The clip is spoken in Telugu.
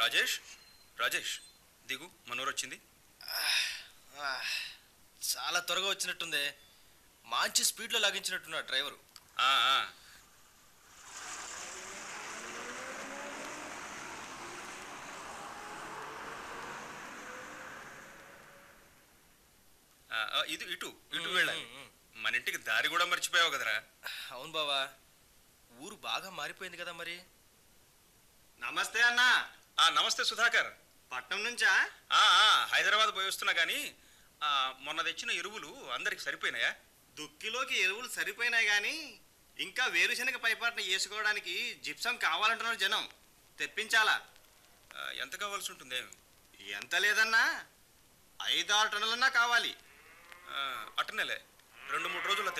రాజేష్ రాజేష్ దిగు మనోరు వచ్చింది ఆ, చాలా త్వరగా వచ్చినట్టుందే మంచి స్పీడ్లో లాగించినట్టున్నాడు డ్రైవరు ఆ, ఆ. ఆ, ఆ, ఇది ఇటు ఇటు వెళ్ళాలి ఉమ్, ఉమ్. మన ఇంటికి దారి కూడా మర్చిపోయావు కదరా అవును బావా ఊరు బాగా మారిపోయింది కదా మరి నమస్తే అన్నా ఆ నమస్తే సుధాకర్ పట్నం నుంచా ఆ, ఆ, హైదరాబాద్ పోయి వస్తున్నా కానీ ఆ, మొన్న తెచ్చిన ఎరువులు అందరికి సరిపోయినాయా దుక్కిలోకి ఎరువులు సరిపోయినాయి గాని ఇంకా వేరుశనగ పైపాటను వేసుకోవడానికి జిప్సం కావాలంటున్నారు జనం తెప్పించాలా ఆ, ఎంత కావాల్సి ఉంటుంది ఎంత లేదన్నా ఐదారు టన్నులన్నా కావాలి అట్టనేలే రెండు మూడు రోజుల్లో